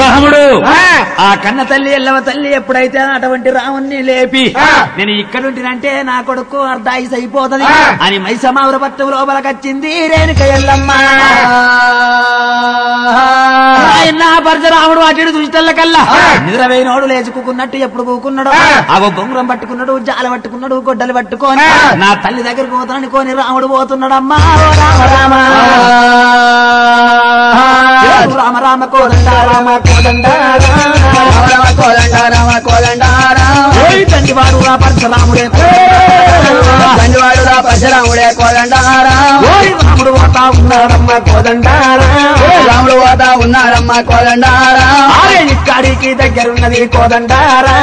రాముడు ఆ. ఆ కన్న తల్లి ఎల్లవ తల్లి ఎప్పుడైతే అటువంటి రాముణ్ణి లేపి ఆ. నేను ఇక్కడుంటినంటే నా కొడుకు అర్ధాయిస్ అయిపోతది ఆ. అని మైసమావుర పట్టు లోపలకొచ్చింది రేణుక ఎల్లమ్మ ఆయన పరశురాముడు అటు చూసిటల్ల కల్లా ఆ. నిద్రపోయినోడు లేచి కూకున్నట్టు ఎప్పుడు కూకున్నాడు ఆ. అగో బొంగురం పట్టుకున్నాడు జాల పట్టుకున్నాడు గొడ్డలు పట్టుకొని ఆ. నా తల్లి దగ్గరికి పోతానని కొని రాముడు పోతున్నాడు అమ్మా ఓ రామ రామ రామ రామ కోదండ రామ కోదండ రామ కోదండ రామ కోదండ రామ ఓయ్ తండ్రి వాడు రా పరశురాముడే గంజవాడు రా పరశురాముడే కోదండ రామ ఓయ్ రాముడు పోతా ఉన్నాడమ్మ కోదండ రాముడు పోతా ఉన్నాడమ్మ కోదండ రామ ఆరే ఇక్కడికి దగ్గరున్నది కోదండ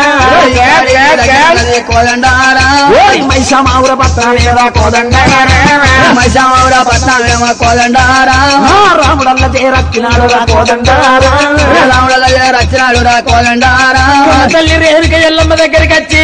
కోదండ రామ ఓయ్ మైసమావుర పత్రాలేదా కోదండ మైసామౌడ పట్నం కోదండ రామ రాముడల్ల చేరక్కినాడు రా కోదండ రాముడు రచనాడు రా కోదండ రామ తల్లి రేణుక ఎల్లమ్మ దగ్గరికి వచ్చి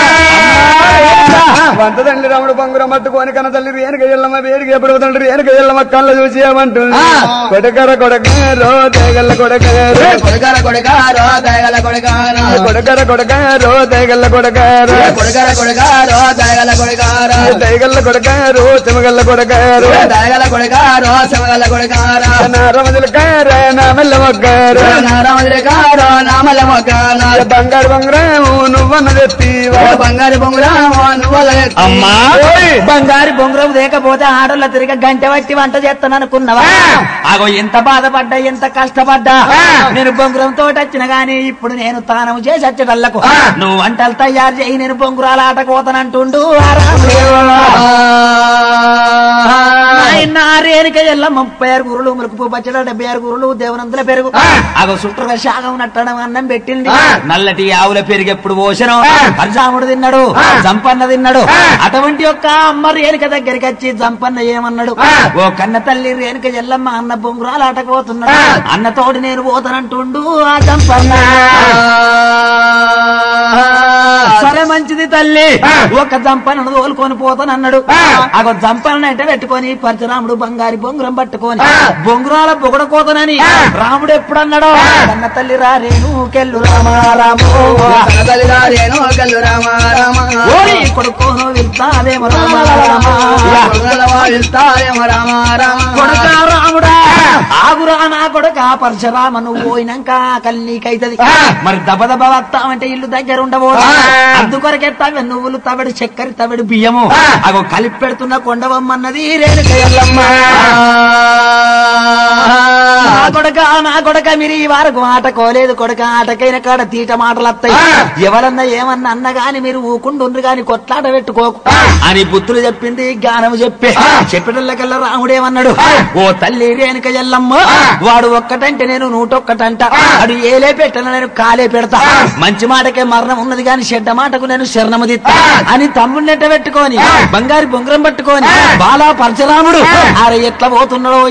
వంట తండ్రి రాముడు పంగురం పట్టుకొని కన్న తల్లి రేణుక ఎల్లమ్మ వేడికి ఎప్పుడు తండ్రి రేణుక ఎల్లమ్మ కళ్ళ చూసి ఏమంటుంది ఆ. కొడకర కొడకారో తేగల్ల కొడకారు కొడుకర కొడుకారో దయగల కొడుకారో కొడకర కొడకారో తేగల్ల కొడకారు కొడుకర కొడుకారో దయగల కొడుకారో తేగల్ల కొడకారు చెమగల్ల కొడకారు దయగల కొడుకారో శమగల కొడుకారో నారమదులకార నా మెల్ల మొక్కారు నారామదికారో నామల మొక్కారో బంగారు బంగారు నువ్వన్నది ఎత్తివా బంగారు బొంగురామో నువ్వుల అమ్మా ఓయ్. బంగారు బొంగురం లేకపోతే ఆడోళ్ళ తిరిగి గంట పట్టి వంట చేస్తాను అనుకున్నావా అగో ఎంత బాధపడ్డా ఎంత కష్టపడ్డా నేను బొంగురం తోట వచ్చిన గాని ఇప్పుడు నేను తానం చేసి వచ్చేటల్లకు నువ్వు వంటలు తయారు చేయి నేను బొంగురాల ఆట కోతనంటుండు ఆ రాముడు. ఆయన రేణుక ఎల్ల ముప్పై ఆరు గురులు ములుకుపు పచ్చడ డెబ్బై ఆరు గురులు దేవనంతుల పెరుగు అగో చుట్టూగా శాగం నట్టడం అన్నం పెట్టింది నల్లటి ఆవుల పెరుగు ఎప్పుడు పోసను పరశురాముడు తిన్నాడు జంపన్న తిన్నాడు అటువంటి యొక్క అమ్మ రేణుక దగ్గరికి వచ్చి జంపన్న ఏమన్నాడు ఓ కన్న తల్లి రేణుక ఎల్లమ్మ అన్న బొంగురాలు ఆటకపోతున్నాడు అన్న తోడు నేను పోతానంటుండు ఆ జంపన్న సరే మంచిది తల్లి ఒక జంపనను తోలుకొని పోతానన్నాడు అగో జంపన అంటే పెట్టుకొని పరశురాముడు బంగారి బొంగురం పట్టుకొని బొంగురాల బొగడ కోతనని రాముడు ఎప్పుడన్నాడో కన్న తల్లి రారేను కెల్లు రామారామో కనబలిదారేను కల్లు రామ రామ ఓరి కొడుకోను వెళ్తాదేమో రామారామా ఇస్తారేమో రామ రామ కొడుక రాముడా ఆగురా నా కొడుక పరశురామ నువ్వు పోయినాక కల్లీకైతది మరి దబ దబ వస్తామంటే ఇల్లు దగ్గర ఉండబోదు అందుకొరకే తవి నువ్వులు తవడి చక్కెర తవడి బియ్యము అగో కలిపి పెడుతున్న కొండవమ్మన్నది రేణుక ఎల్లమ్మ నా కొడక నా కొడక మీరు ఈ వారకు ఆట కోలేదు కొడక ఆటకైన కాడ తీట మాటలు వస్తాయి ఎవరన్నా ఏమన్నా అన్న గాని మీరు ఊకుండుండ్రు గాని కొట్లాట పెట్టుకోకు అని బుద్ధులు చెప్పింది జ్ఞానం చెప్పే చెప్పేటల్లకల్లా రాముడేమన్నాడు ఓ తల్లి రేణుక ఎల్లమ్మ వాడు ఒక్కటంటే నేను నూటొక్కటంట అడు ఏలే పెట్టను నేను కాలే పెడతా మంచి మాటకే మరణం ఉన్నది గాని చెడ్డ మాటకు నేను శరణము దిత్తా అని తమ్ముడినెట్ట పెట్టుకొని బంగారు బొంగరం పట్టుకొని బాలా పరశురాముడు అరే ఎట్లా పోతున్నాడో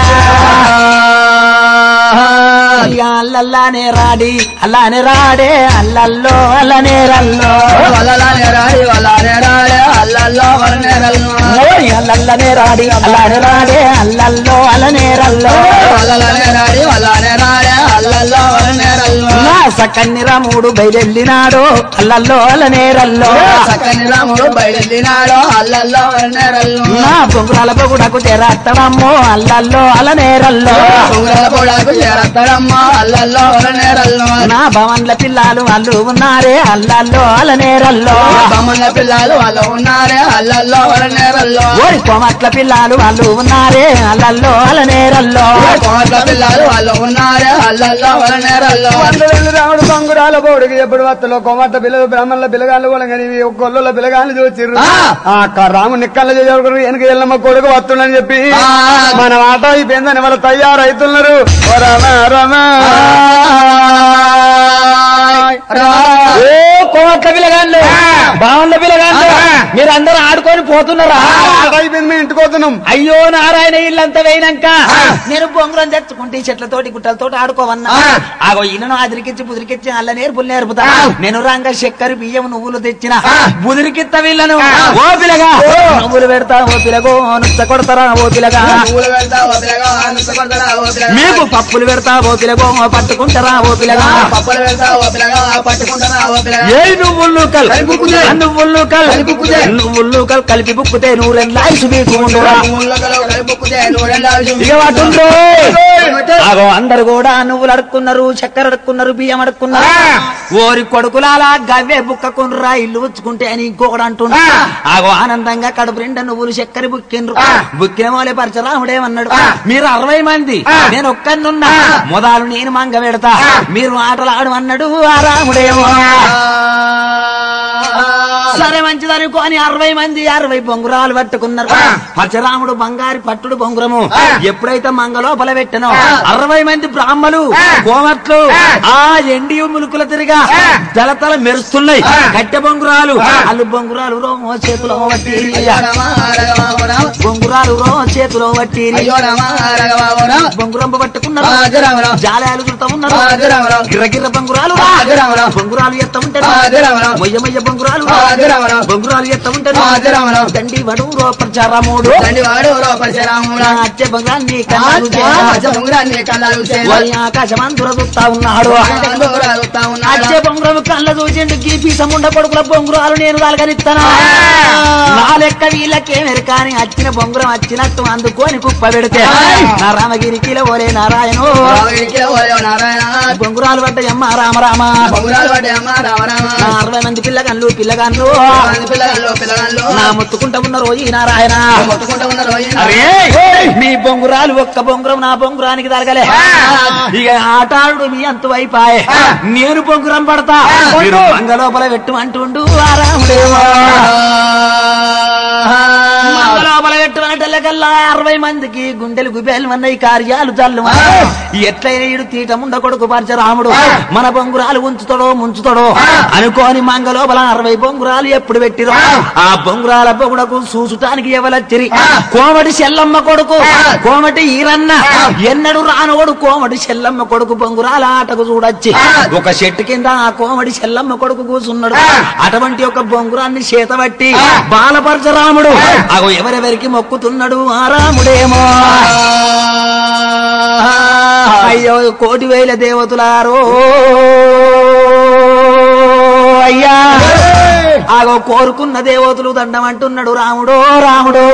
ఇక అల్లల్లానే రాడి అల్లానే రాడే అల్లల్లో అల్లనే రల్లో వల్లలానే రాడి వల్లానే రాడే అల్లల్లో వలనేరల్లో ఓయ్ అల్లల్లనే రాడి అల్లానే రాడే అల్లల్లో అల్లనే రల్లో వల్లలానే రాడి వల్లానే రాడే అల్లల్లో వలనేరల్లో నా సకన్ని రాముడు బయలెళ్ళినాడు అల్లల్లో అల్లనే రల్లో చక్కని రాముడు బయలుదేరినాడు అల్లల్లో వలనేరల్లో నా బొంగురాల బొగుడకు తెరత్తడమ్మో అల్లల్లో అల్లనే రల్లో ఉంగరాల పొడకు చేరత్తడమ్మ అల్లల్లో వలనేరల్లో నా భవన్ల పిల్లలు అల్లు ఉన్నారే అల్లల్లో అల్లనే రల్లో బొమ్మల పిల్లలు వాళ్ళు ఉన్నారే అల్లల్లో వలనేరల్లో ఓరి కొమట్ల పిల్లలు వాళ్ళు ఉన్నారే అల్లల్లో అల్లనే రల్లో కోట్ల పిల్లలు వాళ్ళు ఉన్నారే అల్లల్లో వలనేరల్లో వందరెల్లి రాముడు బంగురాల బోడికి ఎప్పుడు వత్తలో కొమట్ట పిల్లలు బ్రాహ్మణుల పిల్లగాళ్ళు కొనగని కొల్లుల పిల్లగాళ్ళు చూచిర్రు ఆ. ఆ క- రాముడు నిక్కల చేయకూడదు వెనక ఎల్లమ్మ కొడుకు వస్తుండని చెప్పి ఆ. మన ఆట అయిపోయిందని వాళ్ళు తయారైతున్నారు ఓ రామ రామ ఓ కోట్ల పిల్లగాళ్ళు బాగుండ పిల్లగాండ్రు మీరు అందరూ ఆడుకొని పోతున్నారా అయిపోయింది మేము ఇంటికి పోతున్నాం అయ్యో నారాయణ ఇల్లంతా వేయినాక నేను బొంగురం తెచ్చుకుంటే ఈ చెట్లతోటి గుట్టలతోటి ఆడుకోవన్నా ఆగో ఇల్లును అదిరికిచ్చి బుదిరికిచ్చి అల్ల నేర్పులు నేర్పుతా నేను రంగ చక్కెర బియ్యం నువ్వులు తెచ్చిన బుదిరికిత్త వీళ్ళను ఓ పిల్లగా నువ్వులు పెడతా ఓ పిల్లగో నుచ్చ కొడతారా ఓ పిల్లగా పూలు పెడతా ఓ పిల్లగా నుచ్చ కొడతారా ఓ పిల్లగా మీకు పప్పులు పెడతా ఓ పిల్లగో పట్టుకుంటారా ఓ పిల్లగా పప్పులు పెడతా ఓ పిల్లగా పట్టుకుంటారా ఓ పిల్లగా ఏ నువ్వులు కల్ కలిపి బుక్కుతే. నువ్వులు కల్ కలిపి బుక్కుతే. నువ్వులు కల్ కలిపి బుక్కుతే నూరెండ్లా ఇసు మీకు ఉండురా ముళ్ళకలో కలిపొక్కుతే నూరెళ్ళ ఇక వాటుండ్రు అగో అందరు కూడా నువ్వులు అడుక్కున్నారు చక్కెర అడుక్కున్నారు బియ్యం అడుక్కున్నారు ఓరి కొడుకులాలా గవ్వే బుక్కకుండ్రా ఇల్లు ఉచ్చుకుంటే అని ఇంకొకడు అంటుండ్రు ఆగో ఆనందంగా కడుపు నిండా నువ్వులు చక్కెర బుక్కిండ్రు బుక్కిన మోలే పరచరాముడేమన్నాడు మీరు అరవై మంది నేను ఒక్కనున్నా మొదలు నేను మంగ పెడతా మీరు ఆటలు ఆడు అన్నాడు ఆ రాముడేమో సరే మంచిది అనుకోని అరవై మంది అరవై బొంగురాలు పట్టుకున్నారు పరశురాముడు బంగారి పట్టుడు బొంగురము ఎప్పుడైతే మంగ లోపల పెట్టనో అరవై మంది బ్రాహ్మలు కోమట్లు ఆ ఎండి ములుకుల తిరిగా తలతల మెరుస్తున్నాయి కట్టె బొంగురాలు అల్లు బొంగురాలు రో చేతిలో వట్టి అయ్యో రామ రఘవ ఓ రామ బొంగురాలు రో చేతిలో వట్టి అయ్యో రామ రఘవ ఓ రామ బొంగురంబ పట్టుకున్నారు రాజరామరావు జాలయాలు చుడతా ఉన్నారు రాజరామరావు గిర్రగిర్ర బొంగురాలు రాజరామరావు బొంగురాలు ఎత్త ఉంటారు రాజరామరావు మొయ్య మొయ్య బొంగురాలు రాజరామరావు బొంగురాలు ఎత్త ఉంటారు రాజరామరావు దండి వడు రూపచారముడు తండ్రి వాడు రూపశరాముడా అచ్చే బొంగురాన్ని కన్నాలు ఉంగరాన్ని కళ్ళాలు ఆకాశమంతుర చూస్తా ఉన్నాడు అచ్చే బొంగురం కళ్ళ చూసిండు గీ పీసముండ కొడుకుల బొంగురాలు నేను దాల్గనిస్తాను నా లెక్క వీళ్ళకేమెరు కానీ వచ్చిన బొంగురం వచ్చినట్టు అందుకొని కుప్ప పెడితే నా రామగిరికిలో ఓలే నారాయణో నారాయణ బొంగురాలు పడ్డయమ్మ రామ రామ బొంగురాలు పడ్డాయమ్మ రామ రామ నా అరవై మంది పిల్లగాన్లు పిల్లగాన్లు పిల్లగాళ్ళు పిల్లగాళ్ళు నా ముత్తుకుంటా ఉన్న రోజు ఈ నారాయణ మొత్తుకుంటూ ఉన్న రోజు అరే మీ బొంగురాలు ఒక్క బొంగురం నా బొంగురానికి తరగలే ఇక ఆటాడు మీ అంత వైపాయే నేను బొంగురం పడతా మీరు మంగ లోపల పెట్టు అంటుండు ఆ రాముడేమో మంగ లోపల పెట్టు అంటలకల్లా అరవై మందికి గుండెలు గుబేలు అన్నాయి కార్యాలు చల్లు ఎట్లయినా ఈడు తీటముండ కొడుకు పరచరాముడు మన బొంగురాలు ఉంచుతాడో ముంచుతాడో అనుకోని మంగ లోపల అరవై బొంగురాలు ఎప్పుడు పెట్టిరో ఆ బొంగురాల బొగుడకు చూసుటానికి ఎవలచ్చిరి కోమటి చెల్లమ్మ కొడుకు కోమటి ఈరన్న ఎన్నడు రానోడు కోమటి చెల్లమ్మ కొడుకు బొంగురాల ఆటకు చూడొచ్చి ఒక చెట్టు కింద ఆ కోమటి చెల్లమ్మ కొడుకు కూసున్నాడు అటువంటి ఒక బొంగురాన్ని చేతబట్టి బాలపరచరాముడు అగో ఎవరెవరికి మొక్కుతున్నాడు ఆ రాముడేమో అయ్యో కోటి వేల దేవతలారో అయ్యా ఆగో కోరుకున్న దేవతలు దండం అంటున్నాడు రాముడో రాముడో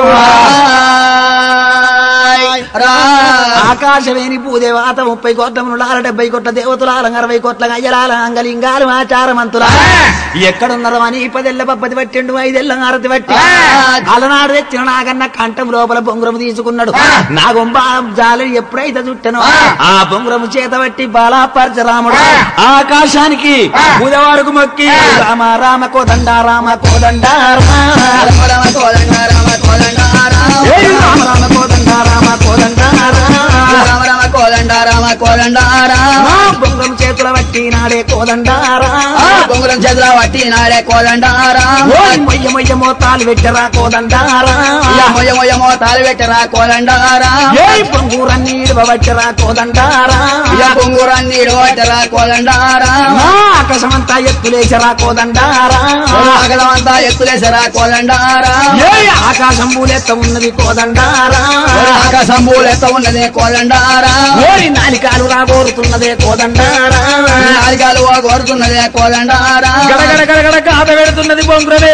ఆకాశవేణి భూదేవాత ముప్పై కోట్ల మునులాల డెబ్బై కోట్ల దేవతలాల అరవై కోట్ల అయ్యలాల అంగలింగాలు ఆచారమంతుల ఎక్కడున్నారో అని పదెల్ల పప్పది పట్టిండు ఐదెల్ల ఆరతి పట్టి అలనాడు తెచ్చిన నాగన్న కంఠం లోపల బొంగురము తీసుకున్నాడు నా గొంబ జాలి ఎప్పుడైతే చుట్టనో ఆ బొంగురము చేత పట్టి బాలాపరచరాముడు ఆకాశానికి బుధవారకు మొక్కి రామ రామ కోదండ రామ కోదండ రామ రామ రామ కోదండ రామ కోదండ రామ ఏయ్ రామ రామ కోదండ రామ కోదండ రామ రామ రామ కోదండ రామ కోదండ రామ నా బొంగం చేతుల పట్టి నాడే కోదండ రామ ఆ బొంగురం చేతుల పట్టి నాడే కోదండ రామ ఓయ్ మొయ్య మొయ్య మోతాలు పెట్టరా కోదండ రామ మొయ్య మొయ్య మోతాలు పెట్టరా కోదండ రామ ఏయ్ బొంగూరన్ని ఇడవచ్చరా కోదండ ఇక రామ బొంగురాన్ని ఇడవట్టరా కోదండ రామ నా ఆకాశమంతా ఎత్తులేసరా కోదండ రామ ఆగలమంతా ఎత్తులేసరా కోదండ రామ ఏయ్ ఆకాశం పూలెత్త ఉన్నది కోదండ రామ ఆకాశం పూలెత్త ఉన్నది కోదండ రామ ఓరి నాలికాలు రాబోరుతున్నదే కోదండ రామ నాలుగాలు కోరుతున్నది కోదండ రామ గడగడ గడగడ కాత పెడుతున్నది బొంగురమే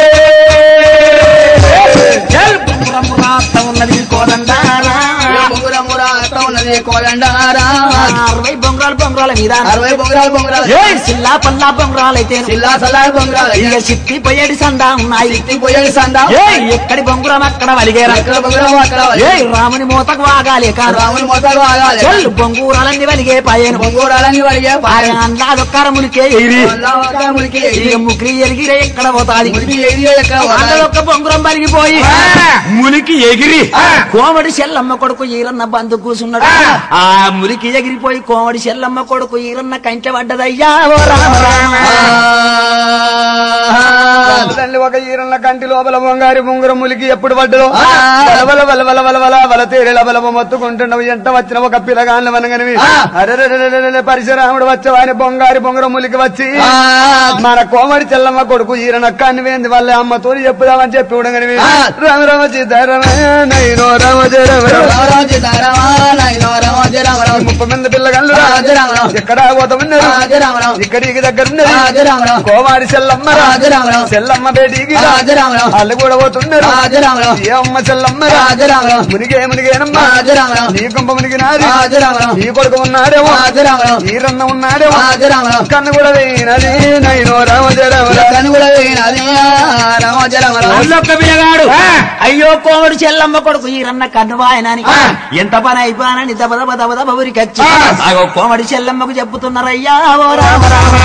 జల్ బొంగురం రాస్త ఉన్నది కోదండారా బొంగురం కూడా అత్త ఉన్నది కోదండ రామ అరవై బొంగురాలు బొంగురాల మీద అరవై బొంగురాలు బొంగురాలు ఏ సిల్లా పల్లా బొంగురాలైతే సిల్లా సల్లా బొంగురాలు ఇక సిత్తి పొయ్యడి సందా ఉన్నాయి పోయేది సందా ఏ ఎక్కడి బొంగురం అక్కడ వలిగేరా అక్కడ బొంగురం అక్కడ ఏ రాముని మూతకు వాగాలి కాదు రాముని మొత్తాలు ఆగాలి చెల్లు బొంగూరాలన్నీ వలిగే పాయను బొంగూరాలని వాడిగే ఆరే అందాదొక్కరమునికే ఎగిరి ములికి ఇక ముగ్గురి ఎరిగిరే ఎక్కడ పోతాది ములికి ఏరియా ఎక్కడ అందులో ఒక్క బొంగురం బలిగిపోయి మునికి ఎగిరి కోమడి చెల్లమ్మ కొడుకు ఈరన్న బంధు కూసున్నాడు ఆ మురికి ఎగిరిపోయి కోమడి చెల్లమ్మ కొడుకు ఈరన్న కంచె పడ్డదయ్యా ఓ రామ రామ తల్లి ఒక ఈరన్న కంటి లోపల బొంగారి బొంగురం ములికి ఎప్పుడు పడ్డదో ఆ. వల వల వల వల వల వల తేరెల బల మొత్తుకుంటున్నావు ఎంత వచ్చిన ఒక పిల్లగాన్ల మనగనివి ఆ. అరే పరిశురాముడు వచ్చే ఆయన బొంగారి బొంగురం ములికి వచ్చి ఆ. మన కోమడి చెల్లమ్మ కొడుకు ఈరన్న కన్ను వేంది వాళ్ళ అమ్మతో చెప్పుదామని చెప్పి ఉడగనివి ఆ. రామ రామ సీతారామ నైనో రామ జయ రామ రామ. రామ సీతారామ నాయనో రామ జయ రామ రామ ముప్పై మంది పిల్లగాళ్ళు ఆ, జయ రామ రామ. ఎక్కడ పోతామన్నారు ఆ, జయ రామ రామ. ఇక్కడికి దగ్గర ఆ, ఉన్నది జయ రామ రామ. కోమాడి సెల్లమ్మ ఆ, జయ రామ రామ. సెల్లమ్మ బేటీకి ఆ, జయ రామ రామ. వాళ్ళు కూడా పోతున్నారు ఆ, జయ రామ రామ. ఏ అమ్మ సెల్లమ్మ ఆ, జయ రామ రామ. మునిగే మునిగేనమ్మా ఆ, జయ రామ రామ. నీ గుంప మునిగినాది ఆ, జయ రామ రామ. నీ కొడుకు ఉన్నాడేమో ఆ, జయ రామ రామ. ఈరన్న ఉన్నాడేమో ఆ, జయ రామ రామ. కన్ను కూడా వేయినది నైనో రామ జయ రామ రామ. కను కూడా వేయినది రామ జయ రామ రామ అల్లొక్క పిల్లగాడు అయ్యో కోమడు చెల్లమ్మ కొడుకు ఈరన్న కన్ను వాయనానికి ఆ. ఎంత పని అయిపోయానని దబ దబ దబ దబ ఉరికొచ్చి ఆ. అగో కోమడి చెల్లమ్మకు చెప్పుతున్నారయ్యా ఓ రామ రామ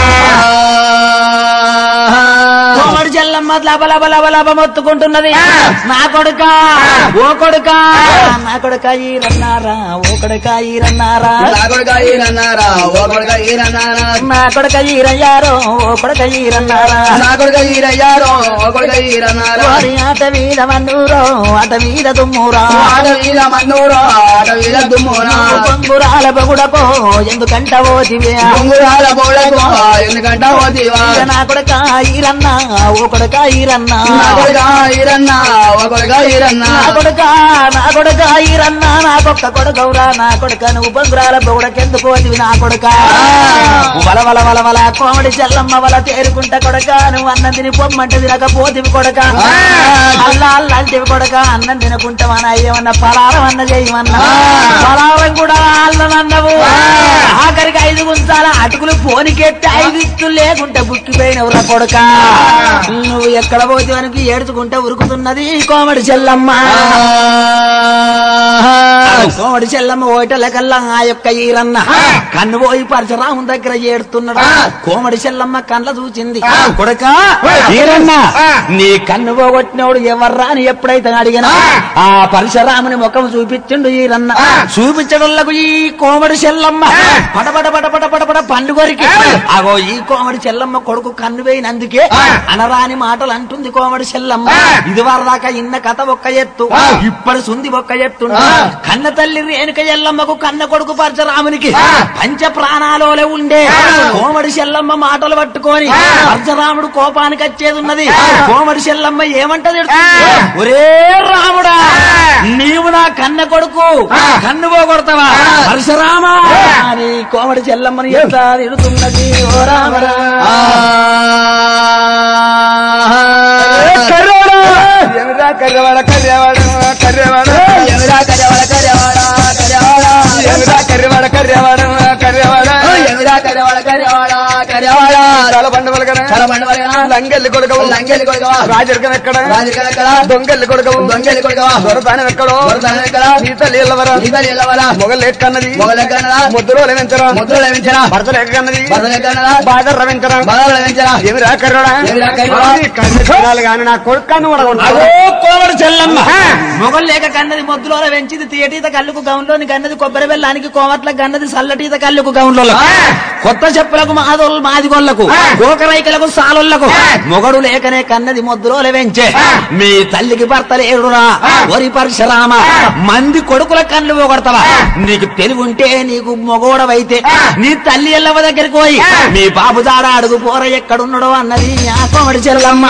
కోమడి చెల్లమ్మ లబ లబ లబ లబ మొత్తుకుంటున్నది నా కొడుక ఓ కొడుక నా కొడుక ఈరన్నారా ఓ కొడుక ఈరన్నారా నా కొడుక ఈరన్నారా ఓ కొడుక ఈరన్నారా నా కొడుక ఈరయ్యారో ఓ కొడుక ఈరన్నారా నా కొడుక ఈరయ్యారో ఓ కొడుక ఈరన్నారా వారి ఆట మీద మన్నూరో ఆట మీద దుమ్మురా ఆట వీర మన్నూరో ఆట వీర దుమ్మునా పొంగురాల బగుడకో ఎందుకంట ఓదివే పొంగురాల బోడకో ఎందుకంట ఓదివా నా కొడుక ఈరన్నా ఓ కొడుక ఈరన్నా నా కొడుక ఈరన్నా ఓ కొడుక ఈరన్నా నా కొడుక నా కొడుక ఈరన్నా నాకొక్క కొడుకవురా నా కొడుక నువ్వు పొంగురాల బగుడకెందుకు ఓదివి నా కొడుక వల వల వల వల కోమడి చెల్లమ్మ వల తేరుకుంట కొడక నువ్వు అన్నం తిని పొమ్మంటే తినకపోతివి కొడక అల్లా అల్లంటివి కొడక అన్నం తినకుంటామన్నా ఏమన్నా పలారం అన్న చేయమన్నా పలారం కూడా అల్లనన్నవు ఆఖరికి ఐదు గుంచాల అటుకులు పోనికెత్తి ఐదు ఇత్తులు లేకుంటే బుక్కిపోయినవురా కొడక నువ్వు ఎక్కడ పోతే వరకు ఏడుచుకుంటే ఉరుకుతున్నది కోమడి చెల్లమ్మ కోమడి చెల్లమ్మ ఓటల కల్లా ఆ యొక్క ఈరన్న కన్ను పోయి పరశురాము దగ్గర ఏడుతున్నాడు కోమడి చెల్లమ్మ కళ్ళ చూచింది కొడక ఈరన్న నీ కన్ను పోగొట్టినోడు ఎవర్రా అని ఎప్పుడైతే అడిగినా ఆ పరశురాముని ముఖం చూపించిండు ఈరన్న చూపించడంలకు ఈ కోమడి చెల్లమ్మ పడపడ పడపడ పడపడ పండు కొరికి అగో ఈ కోమడి చెల్లమ్మ కొడుకు కన్ను పోయినందుకే అనరాని మాటలు అంటుంది కోమడి చెల్లమ్మ ఇది వరదాకా ఇన్న కథ ఒక్క ఎత్తు ఇప్పటి సుంది ఒక్క ఎత్తు కన్న తల్లి రేణుక ఎల్లమ్మకు కన్న కొడుకు పరశురామునికి పంచ ప్రాణాలోనే ఉండే కోమడి చెల్లమ్మ మాటలు పట్టుకొని పరశురాముడు కోపానికి వచ్చేది ఉన్నది కోమడి చెల్లమ్మ ఏమంటది ఒరే రాముడా నీవు నా కన్న కొడుకు కన్ను పోగొడతావా పరశురామా అని కోమడి చెల్లమ్మని ఎట్లా తిడుతున్నది ఓ రామరా కర్రవాడ ఏమిరా కర్రవాడ కర్రవాడ కర్రవాడ ఎవరా కర్యవాడ కర్యవాడ కర్యవాడ ఏమిరా కర్రవాడ కర్రవాడ కర్రవాడ ఎవరా కర్యవాడ కర్యవాడ కర్యవాడ చాలా పండుగలు కదా చాలా పండుగ లంగెల్లి కొడుకవు లంగెల్లి కొడుకవా రాజరికం ఎక్కడ రాజరికం ఎక్కడ? దొంగెల్లి కొడుకవు దొంగెల్లి కొడుకవా దొరతానం ఎక్కడో దొరతానం ఎక్కడ? నీ తల్లి ఎల్లవరా నీతలు ఎల్లవరా మొగలు ఎక్కన్నది మొగలు ఎక్కన్నదా? ముద్దులో లభించరా ముద్రలు లభించరా భర్తలు ఎక్కన్నది భర్తలు ఎక్కన్నదా? బాధ రవించరా బాధలు లభించరా ఏమిరా కర్రోడా ఏమిరా కర్రోడా? కన్ను కానీ నా కొడుకాన్ని అగో కూడా కోమడి చెల్లమ్మ మొగలు లేక కన్నది మొద్దులో వెంచిది తీయటీత కళ్ళుకు గౌన్లోని కన్నది కొబ్బరి బెల్లానికి కోమట్ల కన్నది సల్లటీత కళ్ళుకు గౌన్లో కొత్త చెప్పులకు మాదోళ్ళు మాదిగోళ్లకు గోకరైకలకు సాలుళ్లకు మొగడు లేకనే కన్నది మొద్దులో వెంచే మీ తల్లికి భర్త లేడురా వరి పరశురామ మంది కొడుకుల కళ్ళు పోగొడతావా నీకు తెలివి ఉంటే నీకు మొగోడవైతే నీ తల్లి ఎల్లవ దగ్గరికి పోయి మీ బాబు దాడ అడుగు పోర ఎక్కడున్నాడో అన్నది ఆ కోమడి చెల్లమ్మ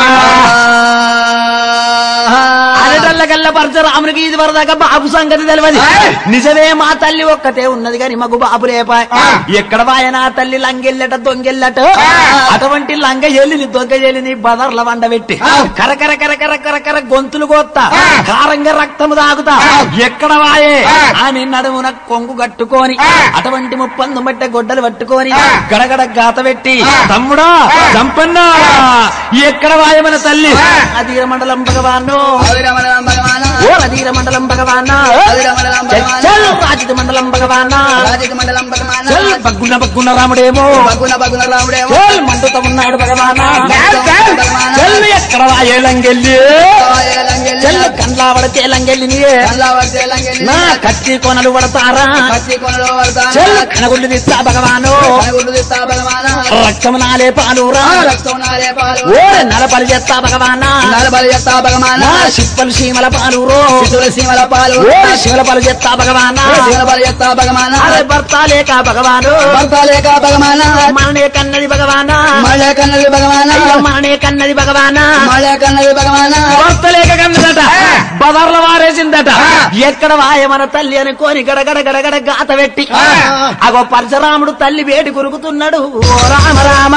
అరటల్ల కల్ల పరశురామునికి ఇది వరదాకా బాబు సంగతి తెలియదు నిజమే మా తల్లి ఒక్కతే ఉన్నది కానీ మాకు బాబు లేపా ఎక్కడ వాయన తల్లి లంగెల్లట దొంగెల్లట అటువంటి లంగ ఎల్లిని దొంగ ఎల్లిని బదర్ల వండబెట్టి కరకర కరకర కరకర గొంతులు కోత్తా కారంగా రక్తము తాగుతా ఎక్కడ వాయే అని నడుమున కొంగు కట్టుకొని అటువంటి ముప్పందు బట్ట గొడ్డలు పట్టుకొని గడగడ గాత పెట్టి తమ్ముడా చంపన్నా ఎక్కడ వాయమన తల్లి అధీర మండలం భగవాను భగవాన ఓ అధీర మండలం భగవానా అదిర మండలం భగవాన చల్ రాజిత మండలం భగవానా రాజక మండలం భగవాన చల్ బగ్గున బగ్గున రాముడేమో బగున బగున రాముడేమో చల్ మండుత ఉన్నాడు భగవానా చల్ ఎక్కడ వాయేలంగెల్లి లంగెల్లి చల్ కండ్లావడతే లంగెల్లిని కల్లావర్తే లంగెల్లి నా కత్తి కొనలు పడతారా పచ్చి కొనలో వరదాన చల్ కనగుళ్ళు తీస్తా భగవాను కనగుడ్డు తీస్తా భగవాన రక్తం నాలే పాలురా రక్తం నాలే పాలు ఓ నలపలి చేస్తా భగవానా నలబలి చేస్తా భగవాన నా సిప్పలు సీమల పాలురో తులసీమల పాలు ఓ శివల పాలు చేస్తా భగవానా శివబలి చేస్తా భగవాన అరే భర్త లేక భగవాను భర్త లేక భగవాన మననే కన్నది భగవానా మళ్ళీ కన్నది భగవాన అయ్యో మననే కన్నది భగవానా మళ్ళీ కన్నది భగవాన భర్త లేక కన్నదట బదర్ల వారేసిందట ఎక్కడ వాయ మన తల్లి అనుకోని గడగడ గడగడ గాత పెట్టి అగో పరశురాముడు తల్లి వేటి కొరుకుతున్నాడు ఓ రామ రామ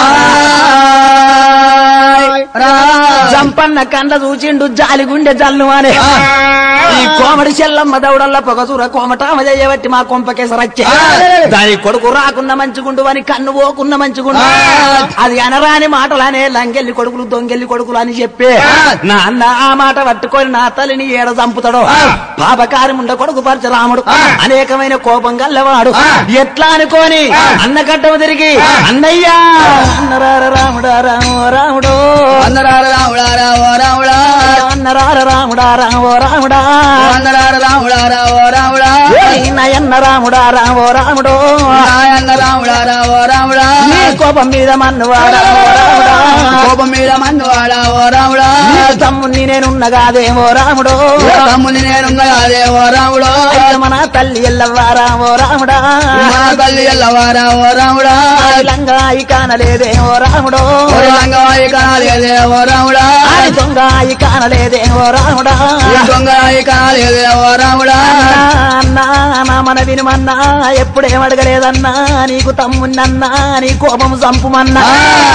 జంపన్న కండ చూచిండు జాలి గుండె జల్లు అనే ఈ కోమడి చెల్లమ్మ దౌడల్ల పొగసూర కోమటామ చేయబట్టి మా కొంపకేసరచ్చే దాని కొడుకు రాకున్న మంచిగుండు అని కన్ను పోకున్న మంచిగుండు అది అనరాని మాటలనే లంగెల్లి కొడుకులు దొంగెల్లి కొడుకులు అని చెప్పే నా అన్న ఆ మాట పట్టుకొని నా తల్లిని ఏడ చంపుతాడో పాపకారి ఉండ కొడుకు పరచరాముడు అనేకమైన కోపం గల్లవాడు ఎట్లా అనుకోని అన్న కట్టము తిరిగి అన్నయ్యా అన్నరార రాముడా రామో రాముడో వందరార రాముడా రావో రాముడా అన్నరార రాముడా రామో రాముడా వందరార రాముడా రావో రాముడా ఓయ్ నయన్న రాముడా రామో రాముడో నాయన్న రాముడా రావో రాముడా నీ కోపం మీద మన్నువాడా ఓ రాముడా కోపం మీద మన్ను వాడా ఓ రాముడా నీ తమ్ముని నేనున్నగాదేమో రాముడో తమ్ముని నేనున్నా అదే ఓ రాముడా అయ్య మన తల్లి ఎల్లవారా ఓ రాముడా మా తల్లి ఎల్లవారా ఓ రాముడా లంగాయి కానలేదే ఓ రాముడో ఓ రంగవాయి కాలేదే ఓ రాముడా ఆడి దొంగాయి కానలేదే ఓ రాముడా దొంగరాయి కాలేదే ఓ రాముడా అన్నా నా మన వినుమన్నా ఎప్పుడేం అడగలేదన్నా నీకు తమ్మున్నన్నా నీ కోపం చంపుమన్నా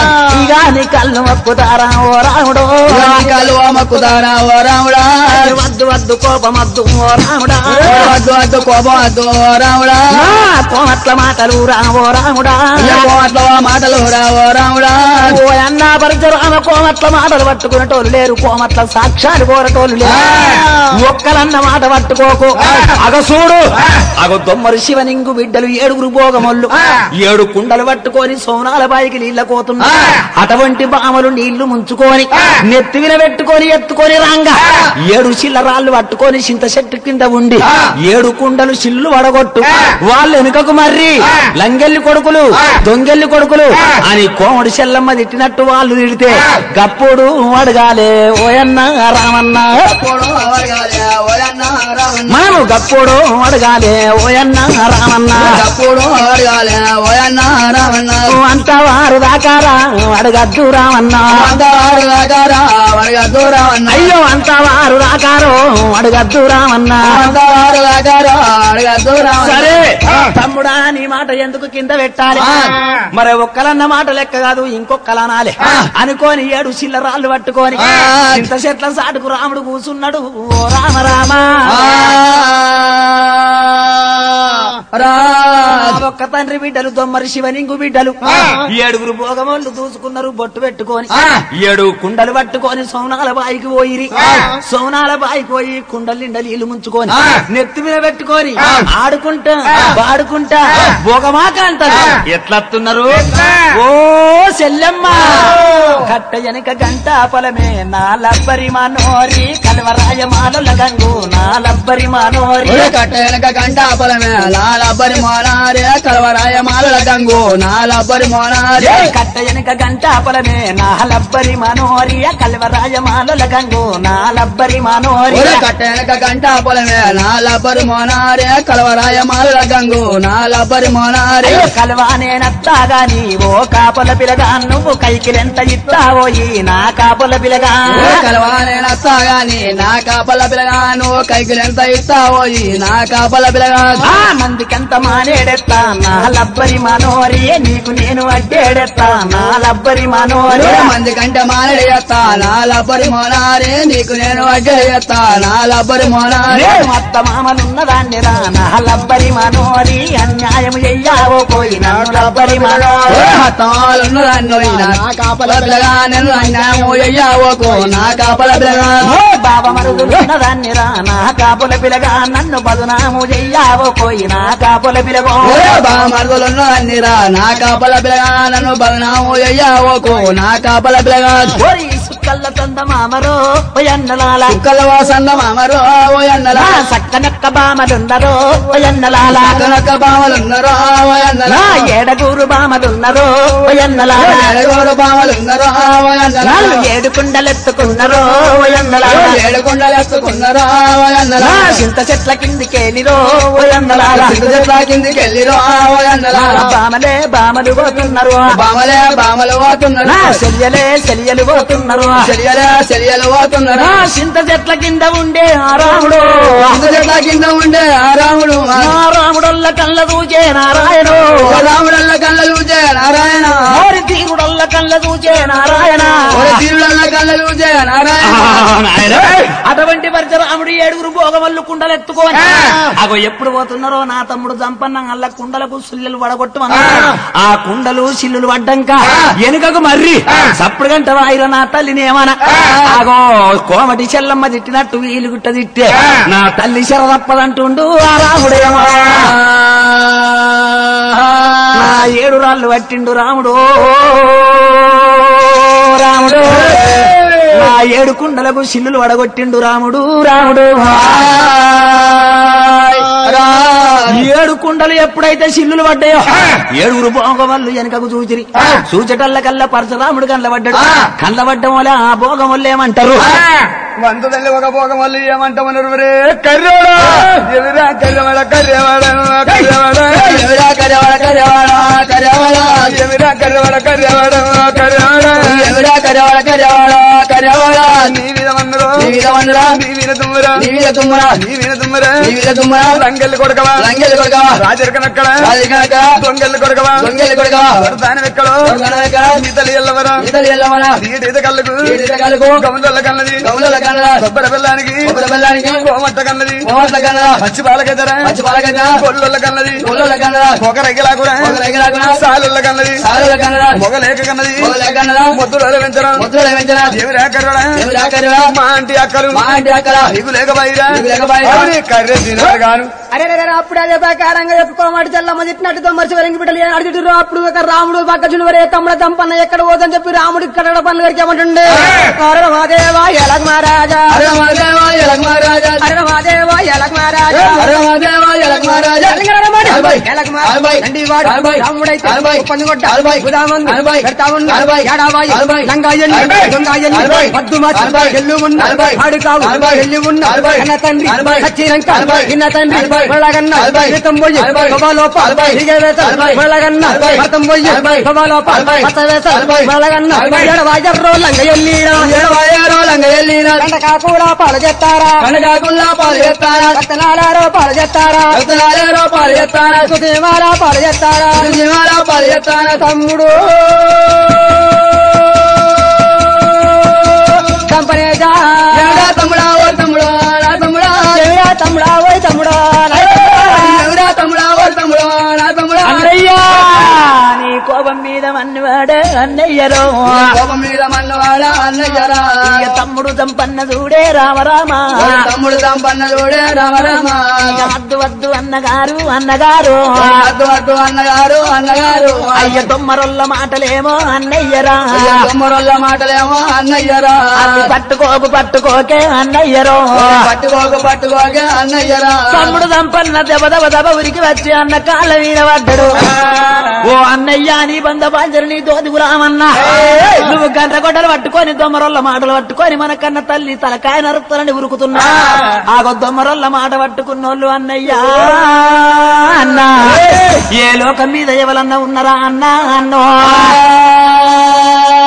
ఇక నీ కళ్ళు మక్కుతారా ఓ రాముడో కాలు మక్కుతారా ఓ రాముడా వద్దు వద్దు కోపం వద్దు ఓ రాముడా వద్దు వద్దు కోపం వద్దు ఓ రాముడా నా కోమట్ల మాటలు రా ఓ రాముడా కోట్ల మాటలు రా ఓ రాముడా ఓ అన్న పరశురామ కోమట్ల మాటలు పట్టుకునేటోళ్ళు లేరు కోమట్ల సాక్ష్యాలు కోరటోళ్ళు లేరు ఒక్కలన్న మాట పట్టుకోకు అగ చూడు అగ దొమ్మరు శివనింగు బిడ్డలు ఏడుగురు భోగమొల్లు ఏడు కుండలు పట్టుకొని సోనాల బాయికి నీళ్ళ కోతున్నా అటువంటి బామలు నీళ్లు ముంచుకొని నెత్తివిన పెట్టుకొని ఎత్తుకొని రాంగా ఏడు చిల్లరాళ్ళు పట్టుకొని చింత చెట్టు కింద ఉండి ఏడు కుండలు చిల్లు వడగొట్టు వాళ్ళు వెనుకకు మర్రి లంగెల్లి కొడుకులు దొంగెల్లి కొడుకులు అని కోమడి చెల్లమ్మ తిట్టినట్టు వాళ్ళు తిడితే గప్పుడు అడగాలే ఓయన్న రామన్న పోడు అవరగాలే ఓయన్న రామన్న మనము గప్పుడు అడగాలే ఓయన్న రామన్న అప్పుడు అవరగాలే ఓయన్న రామన్న అంత వారు దాకారా అడగద్దు రామన్న అందరు రాగారా వరగా దూరమన్న అయ్యో అంత వారు దాకారో అడగద్దు రామన్న అందరు రాగారా అడగా దూరం సరే తమ్ముడా నీ మాట ఎందుకు కింద పెట్టాలి మరి ఒక్కలన్న మాట లెక్క కాదు ఇంకొక్కలనాలే అనుకోని ఏడు చిల్లరాళ్ళు పట్టుకొని ఇంత చెట్ల సాటుకు రాముడు కూసున్నాడు ఓ రామ రామ రా ఒక్క తండ్రి బిడ్డలు దొమ్మరి శివనింగు బిడ్డలు ఏడుగురు భోగమోళ్ళు దూసుకున్నారు బొట్టు పెట్టుకొని ఏడు కుండలు పట్టుకొని సోనాల బాయికి పోయిరి సోనాల బాయికి పోయి కుండలు నిండా నీళ్లు ముంచుకొని నెత్తి మీద పెట్టుకొని ఆడుకుంటా పాడుకుంటా భోగమాక అంటారు ఎట్లత్తున్నారు ఓ సెల్లెమ్మ కట్ట వెనక గంట పొలమే నా లబ్బరి మనోరి కలవరాయ మాలల గంగు నా లబ్బరి మనోరి కట్ట వెనక గంట పొలమే నాలబ్బరి మోనారే కలవరాయ మాలల గంగు నాలబ్బరి మోనారే కట్ట వెనక గంట పొలమే నా లబ్బరి మనోరి కలవరాయ మాలల గంగు నా లబ్బరి మనోరి కట్ట వెనక గంట పొలమే నాలబ్బరి మోనారే కలవరాయ మాలల గంగు నాలబ్బరి మోనారే అయ్యో కలవానే నత్తాగా నీ ఓ కాపల పిలగా నువ్వు కైకిలెంత ఇస్తావోయి నా కాపల పిలగా కలవానే నస్తాగాని నా కాపల పిలగాను కైకిలెంత ఇస్తావో ఈ నా కాపల పిలగా ఆ మందికెంత మానేడెత్తా నా లబ్బరి మనోరి నీకు నేను అడ్డేడెత్తా నా లబ్బరి మనోరి మంది కంటే మానడి చేస్తా నా లబ్బరి మోనారే నీకు నేను అడ్డ చేస్తా నా లబ్బరి మోనారే నేను అత్త మామలున్నదాన్ని రా నా లబ్బరి మనోరి అన్యాయం ఎయ్యావో పోయి నన్ను లబ్బరి మనో తాళున్న రన్నోయిన నా కాపల పిల్లగా నేను అన్యాయము అయ్యావోకో నా కాపల పిల్లగా బాబ మరుగులున్నదాన్ని రా నా కాపుల పిలగా నన్ను బదునాము చెయ్యావో పోయి నా కాపుల పిలగో బా మరుగులున్న అన్నిరా నా కాపల పిల్లగా నన్ను బలనాము అయ్యావోకో నా కాపల పిల్లగా ఓరి సుక్కల్ల తంద మామరో ఎన్నలాల కుక్కల వాసన్న మామరో ఓ అన్నలా నా సక్కనక్క బామలున్నరో ఎన్నలాల కనక బావలున్నరో ఓ అన్నలా నా ఏడగూరు బామలున్నరో ఎన్నలాల ఏడుగోడు బావలున్నరో ఓ అన్నలా నాలుగు ఏడు కుండలెత్తుకున్నరో ఎన్నలాల ఏడు కొండలు ఎత్తుకున్నరో ఓ అన్నలా నా చింత చెట్ల కిందికేనిరో ఎన్నలాల సిగ్గుచెట్ల కిందికి వెళ్ళిరో ఓ అన్నలా బామలే బామలు పోతున్నారు బామలే బామలు పోతున్నారు నా చెయ్యలే చెయ్యలు పోతున్నారు చెరియలే చెరియలు పోతున్నారు నా చింత చెట్ల కింద ఉండే ఆ రాముడు చెట్ల కింద ఉండే ఆ రాముడు నా రాముడల్ల కళ్ళ దూచే నారాయణు ఓ రాముడల్ల కళ్ళ చూచే నారాయణ ఓరి తీరుడల్ల కళ్ళ దూచే నారాయణ ఓ తీరుడల్ల కళ్ళ చూచే నారాయణ అటువంటి పరశురాముడు ఏడుగురు భోగమల్లు కుండలు ఎత్తుకోని అగో ఎప్పుడు పోతున్నారో నా తమ్ముడు జంపన్న అల్ల కుండలకు సిల్లులు పడగొట్టమన్నా ఆ కుండలు సిల్లులు పడ్డంక వెనుకకు మర్రి సప్పుడు గంట వాయిర నా తల్లిని ఏమన అగో కోమటి చెల్లమ్మ తిట్టినట్టు వీలు గుట్ట తిట్టే నా తల్లి శర తప్పదంటుండు ఆ రాముడేమో నా ఏడు రాళ్ళు పట్టిండు రాముడు రాముడు నా ఏడు కుండలకు సిల్లులు వడగొట్టిండు రాముడు రాముడు ఏడు కుండలు ఎప్పుడైతే సిల్లులు పడ్డాయో ఏడుగురు భోగమల్లు వెనకకు చూచిరి చూచటల్ల కల్లా పరశురాముడు కళ్ళ పడ్డాడు కళ్ళ పడ్డం వల్ల ఆ భోగం వల్ల ఏమంటారు వంద తల్లి ఒక పోక మళ్ళీ ఏమంటామన్నారు రే కర్రోడా ఎదురా కర్రవాడ కర్రవాడ కర్రవాడ ఎవరా కరవాడ కరవాడ కరవాడ ఎదురా కర్రవాడ కర్రవాడ కర్రవాడ ఎవరా కరవాడ కరవాడ కరవాడ నీ మీద వందరు నీ మీద వందరా నీ మీద తుమ్మరా నీ మీద తుమ్మరా నీ మీద తుమ్మరా నీ మీద తుమ్మరా రంగెల్లి కొడకవా లంగెలు కొడకవా రాజరికనక్కడ రాజు కనుక దొంగెల్లి కొడకవా దొంగెలు కొడకవా దాని ఎక్కడో దొంగలు ఎక్కడ నీ తల్లి ఎల్లవరా ఈతలు ఎల్లమనా ఈట కళ్ళకు ఈత కళ్ళకు గమనుల కన్నది కవుల కన్నడ కొబ్బరి బెల్లానికి కొబ్బరి బెల్లానికి కోమట్ట కన్నది మోట్ల కన్నడ పచ్చి పాలకెదరా పచ్చి పాలకన్న గొల్లుల కన్నది గొల్లల కన్నడ ఒక రెగ్గలా కూడా ఒక రెగ్గలాకున సాలుల కన్నది సారుల కన్నడ మొగ లేక కన్నది మొగల కన్నడ మొద్దుల పెంచడం ముద్దుల వెంచన దేవుడా కర్రడా ఎవరా కరవా మా ఆంటీ అక్కలు మా ఇంటి అక్కడ నీకు లేక బయరా నీకు లేక బయరా? కర్రె తినరు గాను అరే రే, రే, అప్పుడు అదే ప్రకారంగా చెప్పుకోమాటి చెల్లమ్మ తిట్టినట్టు తొమ్మరిచి వరంగి బిడ్డలు ఏం అడుగుతున్నారు అప్పుడు ఒక రాముడు పక్క చునువరే తమ్ముడ తంపన్న ఎక్కడ పోదని చెప్పి రాముడు ఇక్కడ పనులు గారికి ఏమంటుండే అరే మహాదేవా ఎలగ మహారాజా అరే మాదేవా ఎలక మహారాజా అరే మహాదేవా ఎలగ మహారాజా అరే మాదేవా ఎలక మహారాజా అరవై ఎలగ అరవై నండి వాడు అరవై రాముడైతే అరవై పంది కొట్ట అరవై గుదామందు అరవై పెడతా ఉన్న అరవై ఏడాబాయి అరవై లంగాయల్లి అరవై దొంగాయల్లి అరవై పద్దు మాచి అరవై ఎల్లు ఉన్న అరవై ఆడు కావు అరవై ఎల్లు ఉన్న అరవై అన్న తండ్రి అరవై సచ్చిరంక అరవై ఇన్న తండ్రి అరవై వెళ్ళగన్న అరవై జీతం పోయి అరవై లోప అరవై హీగే వేత అరవై వెళ్ళగన్న అరవై మతం పోయి అరవై లోప అరవై మత వేత అరవై వెళ్ళగన్న అరవై ఎడవాజర్రో లంగయల్లీడా ఎడవాయారో లంగ ఎల్లినా కాకుండా పాలు చేస్తారా కనకాకుల్లా పాలు ఎత్తారా రతనాలారో పాలు చేస్తారా రతనాలేరో పాలు ఎత్తారా సుదేవాలా పాలు చేస్తారా సింహాల పాలు ఎత్తారా తమ్ముడు కంపనేజా ఎవరా తమ్ముడా ఓ తమ్ముడా నా తమ్ముడా ఎవరా తమ్ముడా ఓయ్ తమ్ముడా ఎవరా తమ్ముడా ఓ తమ్ముడా నా తమ్ముడా అన్నయ్యా నీ కోపం మీద మన్నివాడే అన్నయ్యరో కోపం మీద మన్నవాడ అన్నయ్యరా ఇక తమ్ముడు దంపన్న చూడే రామరామ ఓ తమ్ముడు సంపన్న చూడే రామ రామ ఇక వద్దు వద్దు అన్నగారు అన్నగారు వద్దు వద్దు అన్నగారు అన్నగారు అయ్య తొమ్మరొల్ల మాటలేమో అన్నయ్యరా అయ్యో తమ్ముడోళ్ళ మాటలేమో అన్నయ్యరా అది పట్టుకోకు పట్టుకోకే అన్నయ్యరో పట్టుకోక పట్టుకోక అన్నయ్యరా తమ్ముడు దంపన్న దెబ్బ దెబ్బ దెబ్బ ఉరికి వచ్చి అన్న కాళ్ళ మీద పడ్డాడు ఓ అన్నయ్య నీ బంద బాంజరు నీ తోదుకు రామన్నా నువ్వు గంట గొడ్డలు పట్టుకొని దొమ్మరొల్ల మాటలు పట్టుకొని మన కన్న తల్లి తలకాయ నరుపుతానని ఉరుకుతున్నా ఆగో దొమ్మరొల్ల మాట పట్టుకున్నోళ్ళు అన్నయ్యా అన్నా ఏ లోకం మీద ఎవరన్నా ఉన్నారా అన్నా అన్నో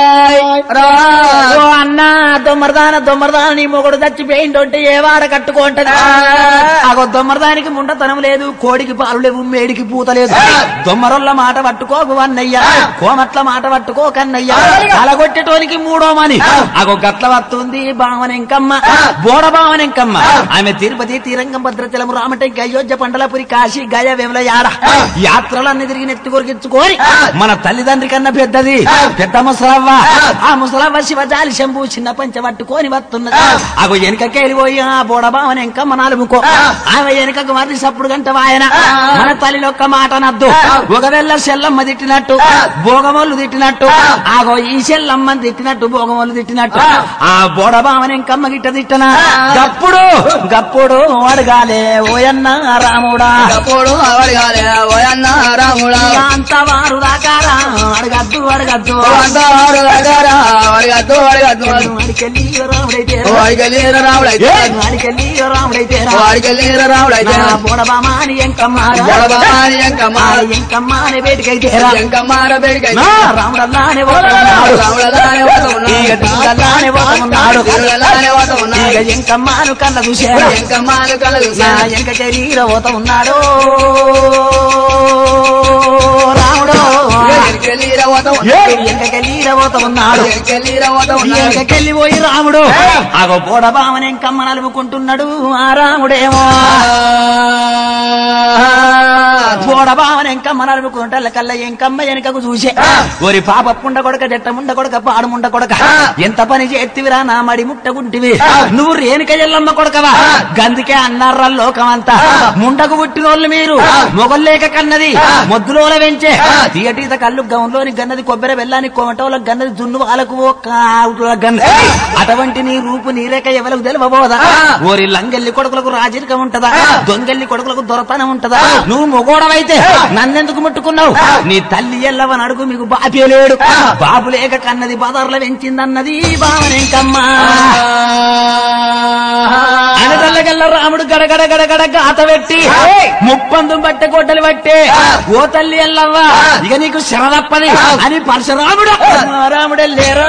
రా ఓ అన్న దొమ్మరదాన దొమ్మరదాన నీ మొగుడు చచ్చిపోయిందంటే ఏ వాడ కట్టుకుంటది అగో దొమ్మరదానికి ముండతనం లేదు కోడికి పాలు లేవు మేడికి పూత లేదు దొమ్మరొల్ల మాట పట్టుకోకు అన్నయ్య కోమట్ల మాట పట్టుకో కన్నయ్య అలగొట్టేటోనికి మూడో మని అగో గట్ల వస్తుంది భావనెంకమ్మ బోడ భావనెంకమ్మ ఆమె తిరుపతి తీరంగం భద్రచలం రామటంకి అయోధ్య పండలపురి కాశీ గయ వేముల యాడ యాత్రలన్నీ తిరిగి నెత్తి కొరికించుకొని మన తల్లిదండ్రి కన్నా పెద్దది పెద్ద ముసలవ్వ ఆ ముసలవ్వ శివజాలి శంభు చిన్న పంచ పట్టుకొని వస్తున్నది అగో వెనుకకి వెళ్ళిపోయి ఆ బోడ భావనెంకమ్మ నాలుగుకో ఆమె వెనుకకు మర్రి సప్పుడు గంట వాయన మన తల్లిలో ఒక్క మాట నద్దు ఒకవేళ సెల్లమ్మ తిట్టినట్టు భోగమోళ్ళు తిట్టినట్టు ఆగో ఈ సెల్లమ్మని తిట్టినట్టు భోగమోళ్ళు తిట్టినట్టు ఆ బోడబామని ఇంకమ్మ గిట్ట తిట్టనా గప్పుడు గప్పుడు అడగాలే ఓయన్న రాముడా అప్పుడు అవడగాలే ఓయన్న రాముడా అంత వారు దాకారా అడగద్దు అడగద్దు అందారు దగ్గర అడగద్దు అడగద్దు అడికెళ్ళి రాముడైతే వాడికెళ్ళి రాముడైతే అడికెళ్ళి రాముడైతే వాడికెళ్ళి రాముడైతే బోడబామాని ఎంకమ్మ జలబాని ఎంకమ్మ ఎంకమ్మ అనే వేటికైతే ఎంకమ్మార బెడికై రాముడల్లానే ఉన్నాడు రాముడలానే వత ఇక ఉన్నాడు తిరుగల్లానే ఉన్నాడు తిరుగలానే వత ఇక ఉన్నాడు ఎంకమ్మాను కళ్ళ చూశాడు ఎంకమ్మాలు కలదు నా ఎంక శరీర పోత ఉన్నాడు రాముడు ఎరికెళ్ళిర వత ఉన్నాడు ఎంక శరీర పోత ఉన్నాడు ఎరికెళ్ళిర వత ఉన్నాడు ఎంకకెళ్ళి పోయి రాముడు అగో బోడ బావని ఎంకమ్మ నలుపుకుంటున్నాడు ఆ రాముడేమో బోడ బావని ఎంకమ్మ నలుపుకుంటా కల్ల ఎంకమ్మ వెనకకు చూసే ఓరి పాప పుండ కొడక జట్ట ముండ కొడక పాడు ముండ కొడక ఎంత పని చేతివిరా నా మడి ముట్టగుంటివి నువ్వు రేణుక ఎల్లమ్మ కొడకవా గందుకే అన్నారా లోకమంతా ముండకు పుట్టినోళ్ళు మీరు మొగల్లేక కన్నది మొద్దులోల వెంచే తీయటీత కళ్ళు గౌన్లోని గన్నది కొబ్బరి బెల్లాని కోమటోల గన్నది జున్ను వాళ్ళకు ఓ కావుల గన్నది అటువంటి నీ రూపు నీరేక ఎవరికి తెలియబోదా ఓరి లంగెల్లి కొడుకులకు రాజరికం ఉంటదా దొంగెల్లి కొడుకులకు దొరతనం ఉంటదా నువ్వు మొగోడవైతే నన్నెందుకు ముట్టుకున్నావు నీ తల్లి ఎల్లవని అడుగు మీకు బాపే లేడు బాబు లేక కన్నది బదార్ల వెంచిందన్నది బావనెంకమ్మా అనగల్లగల్ల రాముడు గడగడ గడగడ గాత పెట్టి ముప్పందు బట్టె కొట్టలు పట్టే ఓ తల్లి ఎల్లవ్వ ఇక నీకు శర తప్పది అని పరశురాముడు రాముడెల్లేరా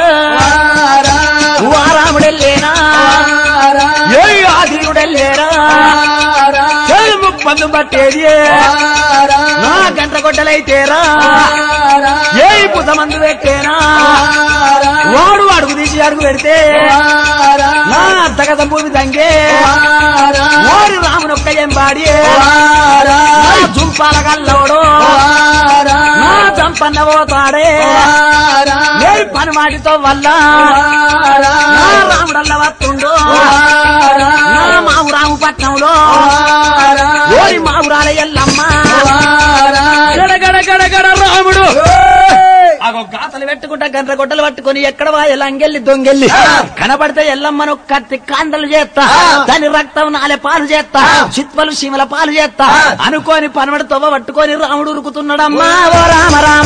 ఓ రాముడెల్లేనా ఏ ఆదిరుడెల్లేరా ఏ ముప్పందు పట్టేది నా గంట కొట్టలైతేరా ఏ పుతమందు పెట్టేనా వాడు అడుగు తీసి అడుగు పెడితే నా అత్తగత భూమి తంగే వాడు రామునొక్క ఎంబాడి జుంపాల కల్లోడు నా చంపన్న పోతాడే నేను పని మాటితో వల్ల నా రాముడల్ల వస్తుండు నా మావు రాము పట్నంలో ఓరి మావురాల ఎల్లమ్మ గడగడ గడగడ రాముడు అగో గాతలు పెట్టుకుంటా గంట గొడ్డలు పట్టుకొని ఎక్కడ వాయలు అంగెల్లి దొంగెల్లి కనబడితే ఎల్లమ్మను కత్తి కాండలు చేస్తా దాని రక్తం నాలే పాలు చేస్తా చిత్వలు శిమల పాలు చేస్తా అనుకోని పనమడి తొవ్వ పట్టుకొని రాముడు ఉరుకుతున్నాడమ్మా ఓ రామ రామ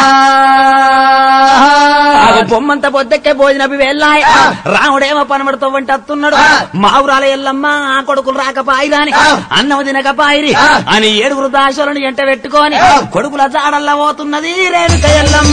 అగో బొమ్మంత పొద్దెక్కే భోజనవి వెళ్ళాయి రాముడేమో పనమడి తొవ్వంటే అత్తున్నాడు మావురాల ఎల్లమ్మ ఆ కొడుకులు రాకపాయిరాని అన్నం తినకపాయిరి అని ఏడుగురు దాసులను ఎంట పెట్టుకొని కొడుకుల జాడల్లా పోతున్నది రేణుక ఎల్లమ్మ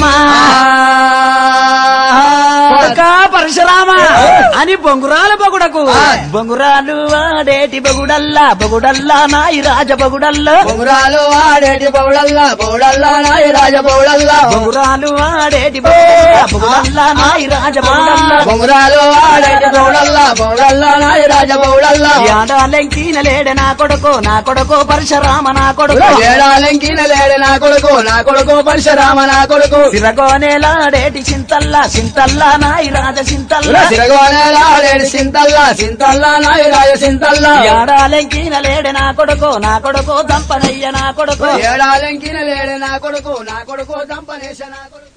కొడుక పరశురామ అని బొంగురాల బొగుడకు బొంగురాలు వాడేటి బొగుడల్లా బొగుడల్లా నాయి రాజ బొగుడల్లా బొగురాలు ఆడేటి బౌడల్లా బౌడల్లా నాయ రాజ బౌడల్లా బొంగురాలు వాడేటి బొగుడల్లా బొగుడల్లా నాయి రాజ బొగుడల్లా బొగురాలు ఆడేటి బౌడల్లా బౌడల్లా నాయ రాజ బౌడల్లా యాడాలెంకిన లేడే నా కొడుకు నా కొడుకు పరశురామ నా కొడుకు ఏడాలెంకిన లేడు నా కొడుకు నా కొడుకు పరశురామ నా కొడుకు సిరగోనేలాడేటి చింతల్లా చింతల్లా నాయి రాజ చింతల్లా సిరగోనేలాడేడు సింతల్లా సింతల్లా నాయ రాజ సింతల్లా యాడాలెంకిన లేడే నా కొడుకు నా కొడుకు దంపనయ్య నా కొడుకు ఏడాలెంకిన లేడు నా కొడుకు నా కొడుకు దంపనేశ నా కొడుకు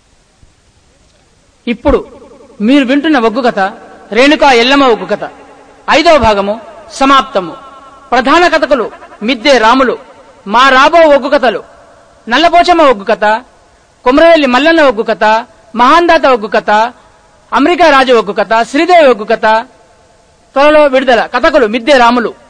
ఇప్పుడు మీరు వింటున్న ఒగ్గు కథ రేణుకా ఎల్లమ్మ ఒగ్గు కథ ఐదవ భాగము సమాప్తము ప్రధాన కథకులు మిద్దె రాములు మా రాబో ఒగ్గు కథలు నల్లపోచమ్మ ఒగ్గు కథ కుమరవెల్లి మల్లన్న ఒగ్గు కథ మహాందాత ఒగ్గు కథ అమెరికా రాజు ఒగ్గు కథ శ్రీదేవి ఒగ్గు కథ త్వరలో విడుదల కథకులు మిద్దె రాములు